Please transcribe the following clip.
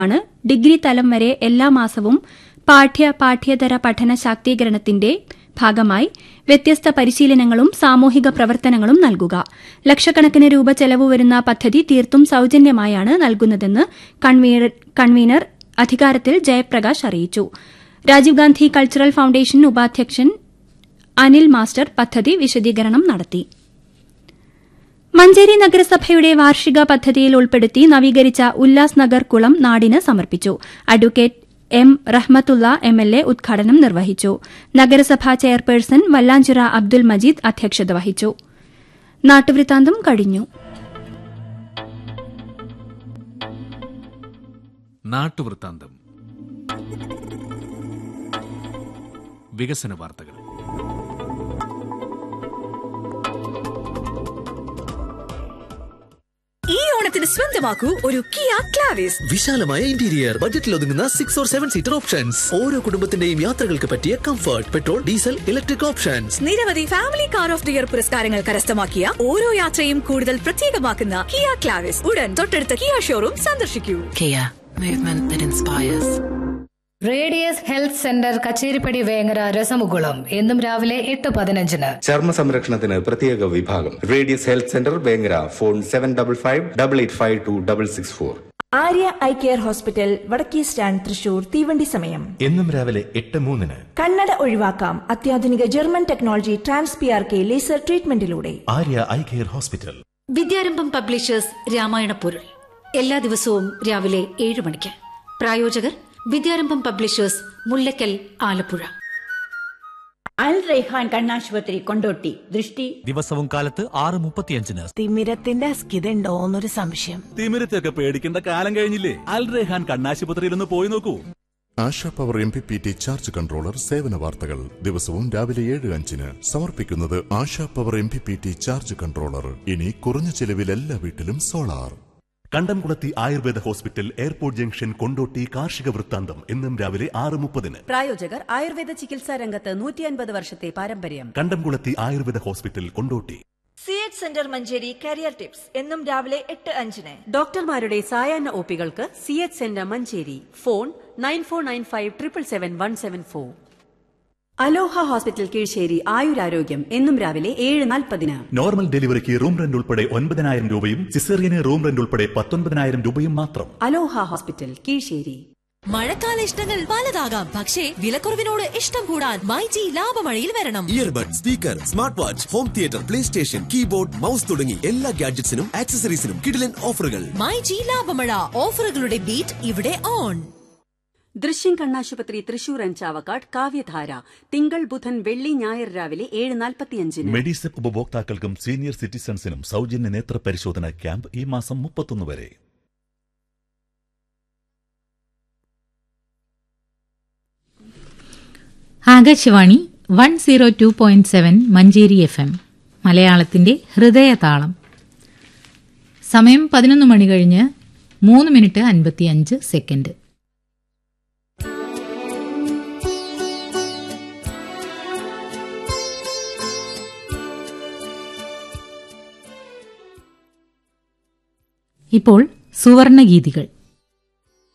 ആണ് ഡിഗ്രി തലം വരെ എല്ലാ മാസവും പാഠ്യ പാഠ്യേതര പഠന ശാക്തീകരണത്തിന്റെ ഭാഗമായി വ്യത്യസ്ത പരിശീലനങ്ങളും സാമൂഹിക പ്രവർത്തനങ്ങളും നൽകുക ലക്ഷക്കണക്കിന് രൂപ ചെലവ് വരുന്ന പദ്ധതി തീർത്തും സൌജന്യമായാണ് നൽകുന്നതെന്ന് കൺവീനർ അധികാരത്തിൽ ജയപ്രകാശ് അറിയിച്ചു രാജീവ് ഗാന്ധി കൾച്ചറൽ ഫൌണ്ടേഷൻ ഉപാധ്യക്ഷൻ അനിൽ മാസ്റ്റർ പദ്ധതി വിശദീകരണം നടത്തി മഞ്ചേരി നഗരസഭയുടെ വാർഷിക പദ്ധതിയിൽ ഉൾപ്പെടുത്തി നവീകരിച്ച ഉല്ലാസ് നഗർ കുളം നാടിന് സമർപ്പിച്ചു advocate M Rahmathulla M L A ഉദ്ഘാടനം നിർവഹിച്ചു നഗരസഭാ ചെയർപേഴ്സൺ വല്ലാഞ്ചിറ അബ്ദുൽ മജീദ് അധ്യക്ഷത വഹിച്ചു നാട്ടുവൃത്താന്തം കഴിഞ്ഞു നാട്ടുവൃത്താന്തം വികസന വാർത്തകൾ ഈ ഓണത്തിന് സ്വന്തമാക്കൂ ഒരു കിയ ക്ലാവിസ് വിശാലമായ ഇന്റീരിയർ ബജറ്റിൽ ഒതുങ്ങുന്ന six or seven seater options ഓരോ കുടുംബത്തിന്റെയും യാത്രകൾക്ക് പറ്റിയ comfort petrol diesel electric options നിരവധി family car of the year പുരസ്കാരങ്ങൾ കരസ്ഥമാക്കിയ ഓരോ യാത്രയും കൂടുതൽ പ്രത്യേകമാക്കുന്ന കിയ ക്ലാവിസ് ഉടൻ തൊട്ടടുത്ത കിയ ഷോറൂം സന്ദർശിക്കൂ Kia, movement that inspires. Radius health centre Kacheripadi Vengara രസമുകുളം എന്നും രാവിലെ എട്ട് പതിനഞ്ചിന് ചർമ്മ സംരക്ഷണത്തിന് പ്രത്യേക വിഭാഗം Radius health centre Vengara phone seven double five double eight five two double six four Arya eye care hospital വടക്കേ സ്റ്റാൻഡ് തൃശൂർ തീവണ്ടി സമയം എന്നും രാവിലെ എട്ട് മൂന്നിന് കണ്ണട ഒഴിവാക്കാം അത്യാധുനിക German technology trans P R K laser ട്രീറ്റ്മെന്റിലൂടെ Arya eye care hospital Vidyarambham publishers Ramayana പൊരുൾ എല്ലാ ദിവസവും രാവിലെ ഏഴ് മണിക്ക് പ്രായോജകർ വിദ്യാരംഭം പബ്ലിഷേഴ്സ് മുല്ലക്കൽ ആലപ്പുഴ അൽ റൈഹാൻ കണ്ണാശുപത്രി കൊണ്ടോട്ടി ദൃഷ്ടി ദിവസവും കാലത്ത് ആറ് മുപ്പത്തിയഞ്ചിന് തിമിരത്തിന്റെ അസ്കിതണ്ടോ എന്നൊരു സംശയം തിമിരത്തൊക്കെ പേടിക്കേണ്ട കാലം കഴിഞ്ഞില്ലേ അൽ റെഹാൻ കണ്ണാശുപത്രിയിൽ ഒന്ന് പോയി നോക്കൂ Asha power M P P T charge controller സേവന വാർത്തകൾ ദിവസവും രാവിലെ ഏഴ് അഞ്ചിന് സമർപ്പിക്കുന്നത് Asha power M P P T charge controller ഇനി കുറഞ്ഞ ചെലവിൽ എല്ലാ വീട്ടിലും solar Kandamkulathi Ayurveda hospital airport junction Kondotty കാർഷിക വൃത്താന്തം എന്നും രാവിലെ ആറ് മുപ്പതിന് പ്രായോജകർ ആയുർവേദ ചികിത്സാ രംഗത്ത് നൂറ്റി അൻപത് വർഷത്തെ പാരമ്പര്യം Kandamkulathi Ayurveda hospital Kondotty C H centre Manjeri career tips എന്നും രാവിലെ എട്ട് അഞ്ചിന് ഡോക്ടർമാരുടെ സായാഹ്ന ഒപികൾക്ക് C H centre Manjeri phone nine four nine five triple seven one seven four Aloha hospital Keezhssery ആയുരാരോഗ്യം എന്നും രാവിലെ ഏഴ് നാൽപ്പതിന് നോർമൽ ഡെലിവറിക്ക് റൂം റെന്റ് ഉൾപ്പെടെ ഒൻപതിനായിരം രൂപയും സിസേറിയന് റൂം റെന്റ് ഉൾപ്പെടെ പത്തൊൻപതിനായിരം രൂപയും മാത്രം അലോഹ ഹോസ്പിറ്റൽ കീഴ്ശ്ശേരി മഴക്കാല ഇഷ്ടങ്ങൾ പലതാകാം പക്ഷേ വിലക്കുറവിനോട് ഇഷ്ടം കൂടാൻ മൈജി ലാഭമഴയിൽ വരണം earbud speaker smart watch home theatre play station keyboard mouse തുടങ്ങി എല്ലാ ഗാഡ്ജറ്റ്സിനും ആക്സസറീസിനും കിടിലൻ ഓഫറുകൾ മൈജി ലാഭമഴ ഓഫറുകളുടെ ബീറ്റ് ഇവിടെ ഓൺ ദൃശ്യം കണ്ണാശുപത്രി തൃശൂർ ആൻഡ് ചാവക്കാട് കാവ്യധാര തിങ്കൾ ബുധൻ വെള്ളി ഞായർ രാവിലെ ഏഴ് നാൽപ്പത്തിയഞ്ചിന് മെഡിസെപ്പ് ഉപഭോക്താക്കൾക്കും സീനിയർ സിറ്റിസൺസിനും സൗജന്യ നേത്ര പരിശോധന ക്യാമ്പ് ഈ മാസം മുപ്പത്തൊന്ന് വരെ Akashvani one zero two point seven Manjeri F M മലയാളത്തിന്റെ ഹൃദയതാളം സമയം പതിനൊന്ന് മണി കഴിഞ്ഞ് മൂന്ന് മിനിറ്റ് അൻപത്തിയഞ്ച് സെക്കൻഡ് ഇപ്പോൾ സുവർണഗീതികൾ